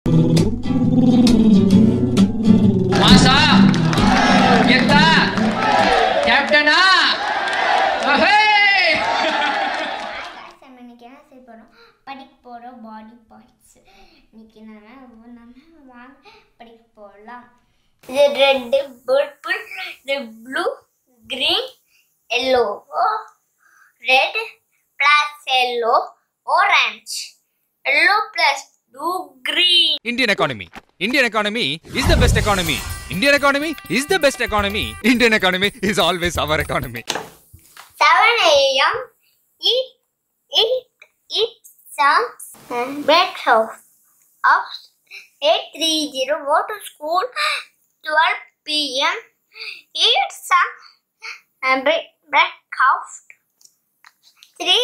மாசா எத்தா கேப்டனா நம்ம இன்னைக்கு என்ன செய்ய போகிறோம் படிக்க போகிறோம் பாடி பார்ட்ஸ் இன்னைக்கு நம்ம நம்ம வாங்க படிக்க போகலாம் இது ரெட்டு பர்பிள் இது blue green yellow red plus yellow orange yellow plus blue green Indian economy. Indian economy is the best economy. Indian economy is the best economy. Indian economy is always our economy. 7 a.m. Eat, eat, eat some uh, breakfast. Of 8.30 go to school. 12 p.m. Eat some uh, break, breakfast. 3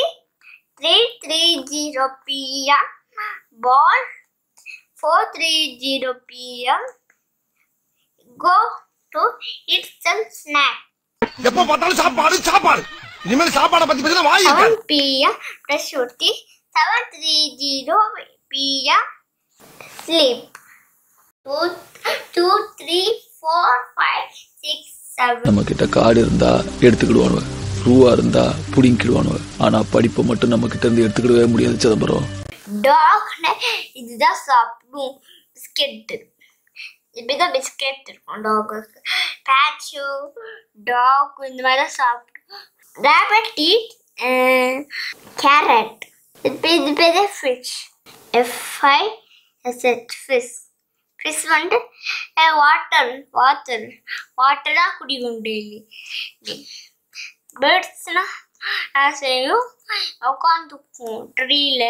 3.30 p.m. Ball. 4.30 p.m. Go to eat some snack. எப்ப பார்த்தாலும் சாப்பாடு சாப்பாடு இனிமேல் சாப்பாடை பத்தி பேசினா வாய் 7 இருக்காது p.m. brush ஒட்டி 7:30 p.m. sleep. 2, 2, 3, 4, 5, 6, 7. நம்ம கிட்ட காடு இருந்தா எடுத்துக்கிடுவானுவ ரூவா இருந்தா புடிங்கிடுவானுவ ஆனா படிப்பை மட்டும் நம்ம கிட்ட இருந்து எடுத்துக்கிடவே முடியாது சிதம்பரம் Dog இதுதான் சாப்பிடும் பிஸ்கெட் இப்படிதான் பிஸ்கெட் இருக்கும் டாகுக்கு பேச்சு டாக் இந்த மாதிரி தான் சாப்பிடும் ரேபிட் ஈட் கேரட் இப்போ இது பேர் fish F I S H fish fish வந்து வாட்டர் வாட்டர் வாட்டர் தான் குடிக்கும் டெய்லி பேர்ட்ஸ்னா செய்யும் உட்காந்துக்கும் ட்ரீல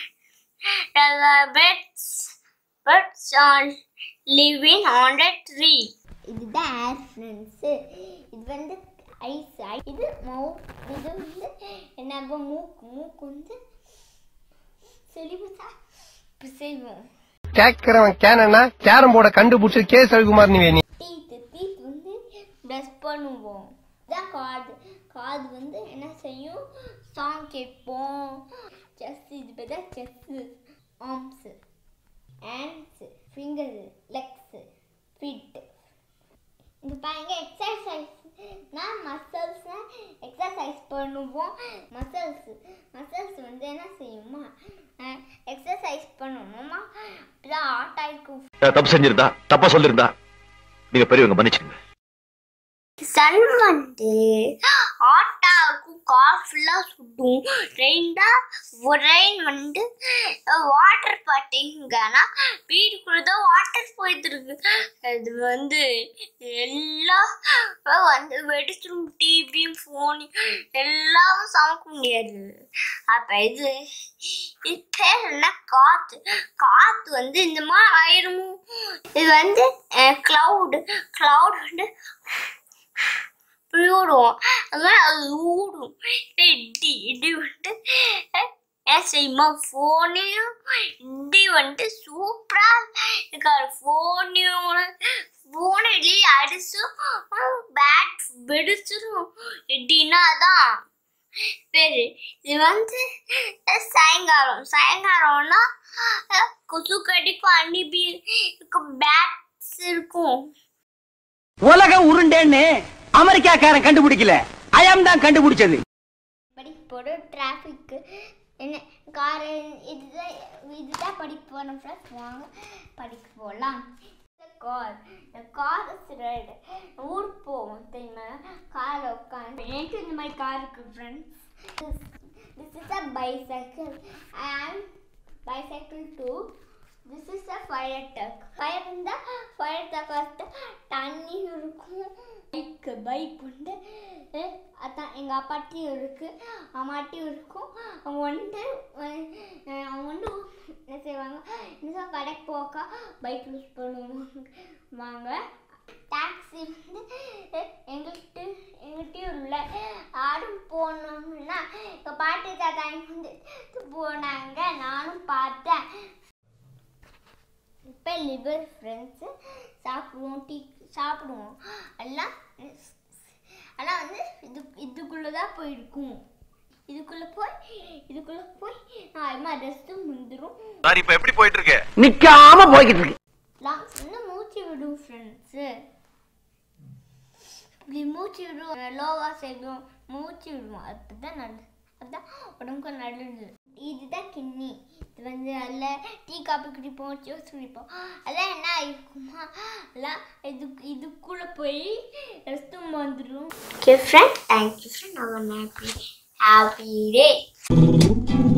birds birds are living on a tree இதுதான் ஏர் ஃப்ரெண்ட்ஸு இது வந்து ஐஸ் இது மவுத் இது வந்து என்ன மூக்கு மூக்கு வந்து செழிவுதா இப்போ செய்வோம் கேக்குறவன் கேனா கேரம் போர்டை கண்டுபிடிச்சது கே சவிகுமார் நீ வேணி டீத்து டீத் வந்து ப்ரெஸ் பண்ணுவோம் இதான் காது காது வந்து என்ன செய்யும் சாங் கேட்போம் செஸ் இது பார்த்தா chest arms hands finger legs feet இது பாருங்க எக்ஸசைஸ் நான் மசில்ஸ்னா எக்ஸசைஸ் பண்ணுவோம் மசில்ஸ் மசில்ஸ் வந்து என்ன செய்யுமா எக்ஸசைஸ் பண்ணணுமா அப்பதான் ஆட் ஆயிருக்கும் தப்பு செஞ்சிருந்தா தப்பா சொல்லிருந்தா நீங்க பெரியவங்க மன்னிச்சிடுங்க சன் வந்து ஆட்டாவுக்கும் காஃபுல்லாக சுடும் ரெயின்டா ரெயின் வந்து வாட்டர் பாட்டிங்கன்னா வீட்டுக்குள்ள தான் வாட்டர் போயிட்டு இருக்கு அது வந்து எல்லாம் வந்து வெடிச்சிடும் டிவியும் ஃபோனு எல்லாம் சமைக்க முடியாது அப்போ இது இது பேர் என்ன காற்று காற்று வந்து இந்த மாதிரி ஆயிரும் இது வந்து க்ளவுடு க்ளவுட் வந்து இப்படி ஓடும் அது மாதிரி அது ஊடும் இடி இடி வந்துட்டு ஏன் செய்யுமா ஃபோனையும் இடி வந்துட்டு சூப்பராக இருக்காரு ஃபோனையும் ஃபோனை வெளியே அடிச்சும் பேட் வெடிச்சிடும் இடினா தான் பேரு இது வந்து சாயங்காலம் சாயங்காலம்னா கொசு கடிக்கும் அன்னிபி இருக்கும் பேட்ஸ் இருக்கும் உலக உருண்டேன்னு அமெரிக்காக்காரன் கண்டுபிடிக்கல அயம் தான் கண்டுபிடிச்சது படிக்க போகிறோம் டிராஃபிக்கு என்ன கார் இதுதான் இதுதான் படிக்க போகிறோம் ஃப்ரெண்ட்ஸ் வாங்க படிக்க போகலாம் கார் இந்த கார் இஸ் ரெட் ஊருக்கு போவோம் தெரியுமா காரில் உட்காந்து எனக்கு இந்த மாதிரி கார் இருக்கு friends this is a bicycle and bicycle too this is a fire truck fire இருந்தால் ஃபயர் டக் வந்து தண்ணி இருக்கும் பைக்கு பைக் வந்து அஹ், அதான் எங்கள் அப்பாட்டியும் இருக்குது அம்மாட்டியும் இருக்கும் அவங்க வந்துட்டு அஹ், அவங்க வந்து என்ன செய்வாங்க இந்த கடைக்கு போக்கா பைக் யூஸ் பண்ணுவாங்க வாங்க டாக்ஸி வந்து அஹ், எங்கள்கிட்ட எங்கள்கிட்டயும் இல்லை யாரும் போனோம்னா எங்கள் பாட்டி தாத்தா வந்து போனாங்க நானும் பார்த்தேன் இப்போ லிவர் ஃப்ரெண்ட்ஸு சாப்பிடுவோம் டீ சாப்பிடுவோம் எல்லாம் ஆனால் வந்து இது இதுக்குள்ளே தான் போயிருக்கும் இதுக்குள்ள போய் இதுக்குள்ள போய் ஆமா ரெஸ்ட்டும் வந்துடும் சார் இப்ப எப்படி போயிட்டு இருக்கு நிக்காம போய்கிட்டு இருக்கு லாங்ஸ் வந்து மூச்சு விடும் ஃப்ரெண்ட்ஸு இப்படி மூச்சு விடுவோம் லோவா செய்வோம் மூச்சு விடுவோம் அதுதான் நல்லது அதுதான் உடம்புக்கு நல்லது இதுதான் கிண்ணி இது வந்து நல்ல டீ காப்பி குடிப்போம் ஜூஸ் குடிப்போம் அதெல்லாம் என்ன இருக்குமா எல்லாம் இது இதுக்குள்ளே போய் ரெஸ்ட்டும் வந்துடும் okay friend thank you friend happy happy டே